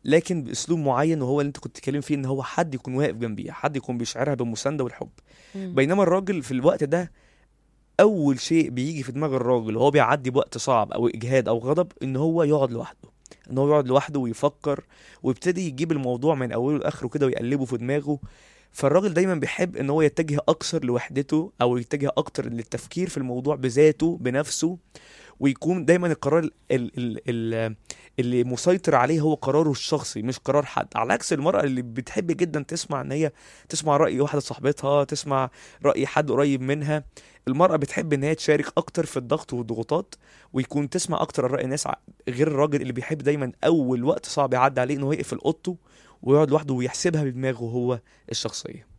لكن باسلوب معين وهو اللي انت كنت بتتكلم فيه ان هو حد يكون واقف جنبيها حد يكون بيشعرها بالمسانده والحب مم. بينما الراجل في الوقت ده اول شيء بيجي في دماغ الراجل وهو بيعدي بوقت صعب او اجهاد او غضب ان هو يقعد لوحده ان هو يقعد لوحده ويفكر ويبتدي يجيب الموضوع من اوله لاخره كده ويقلبه في دماغه فالراجل دايما بيحب ان هو يتجه اكثر لوحدته او يتجه اكتر للتفكير في الموضوع بذاته بنفسه ويكون دايما القرار ال ال ال اللي مسيطر عليه هو قراره الشخصي مش قرار حد على عكس المرأة اللي بتحب جدا تسمع ان هي تسمع رأي واحدة صاحبتها تسمع رأي حد قريب منها المرأة بتحب ان هي تشارك اكتر في الضغط والضغوطات ويكون تسمع اكتر رأي الناس ع- غير الراجل اللي بيحب دايما اول وقت صعب يعدي عليه انه يقفل اوضته ويقعد لوحده ويحسبها بدماغه هو الشخصية